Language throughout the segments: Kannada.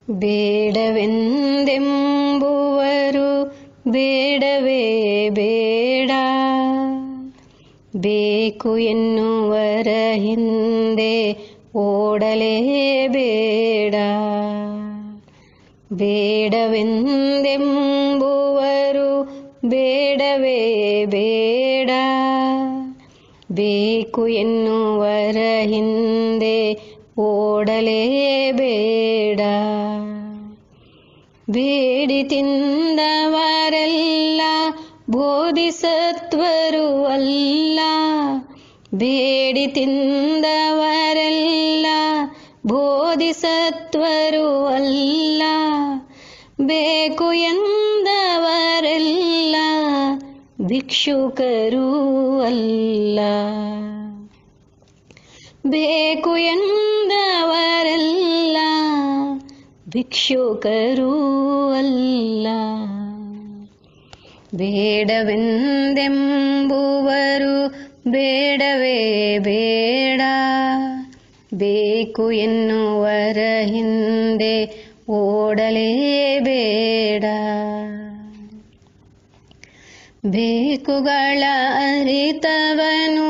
ಬೇಡವೆಂದೆಂಬುವರು ಬೇಡವೇ ಬೇಡ ಬೇಕು ಎನ್ನುವರ ಹಿಂದೆ ಓಡಲೇ ಬೇಡ ಬೇಡವೆಂದೆಂಬುವರು ಬೇಡವೇ ಬೇಡ ಬೇಕು ಎನ್ನುವರ ಹಿಂದೆ ಓಡಲೇ ಬೇಡ ಬೇಡಿ ತಿಂದವರೆಲ್ಲ ಬೋಧಿಸತ್ವರು ಅಲ್ಲ ಬೇಡಿ ತಿಂದವರೆಲ್ಲ ಬೋಧಿಸತ್ವರು ಅಲ್ಲ ಬೇಕು ಎಂದವರೆಲ್ಲ ಭಿಕ್ಷುಕರೂ ಅಲ್ಲ ಬೇಕು ಎಂದವರೆಲ್ಲ ಭಿಕ್ಷುಕರೂ ಅಲ್ಲ ಬೇಡವೆಂದೆಂಬುವರು ಬೇಡವೇ ಬೇಡ ಬೇಕು ಎನ್ನುವರ ಹಿಂದೆ ಓಡಲೇ ಬೇಡ ಬೇಕುಗಳ ಅರಿತವನು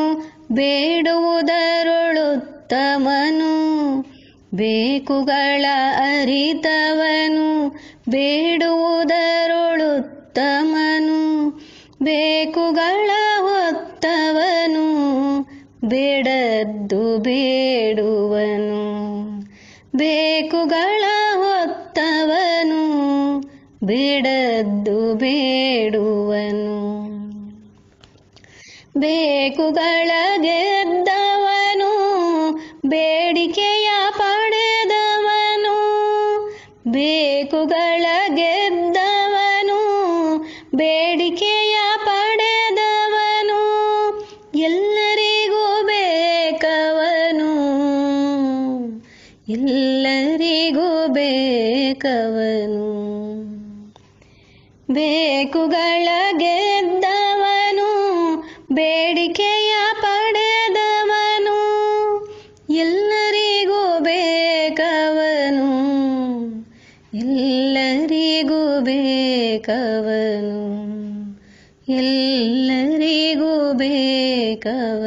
ಬೇಡುವುದರೊಳುತ್ತಮನು ಬೇಕುಗಳ ಅರಿತವನು ಬೇಡುವುದರೊಳುತ್ತಮನು ಬೇಕುಗಳ ಹೊತ್ತವನು ಬೇಡದ್ದು ಬೇಡುವನು ಬೇಕುಗಳ ಹೊತ್ತವನು ಬೇಡದ್ದು ಬೇಡುವನು ಬೇಕುಗಳ ಗೆದ್ದವನು ಬೇಡಿಕೆಯ ಪಡೆದವನು ಬೇಕುಗಳ ಗೆದ್ದವನು ಬೇಡಿಕೆಯ ಪಡೆದವನು ಎಲ್ಲರಿಗೂ ಬೇಕವನು ಎಲ್ಲರಿಗೂ ಬೇಕವನು ಬೇಕುಗಳ ಗೆದ್ದವನು ಬೇಡಿಕೆಯ ಪಡೆದವನು ಎಲ್ಲರಿಗೂ ಬೇಕವನು ಎಲ್ಲರಿಗೂ ಬೇಕವನು ಎಲ್ಲರಿಗೂ ಬೇಕವನು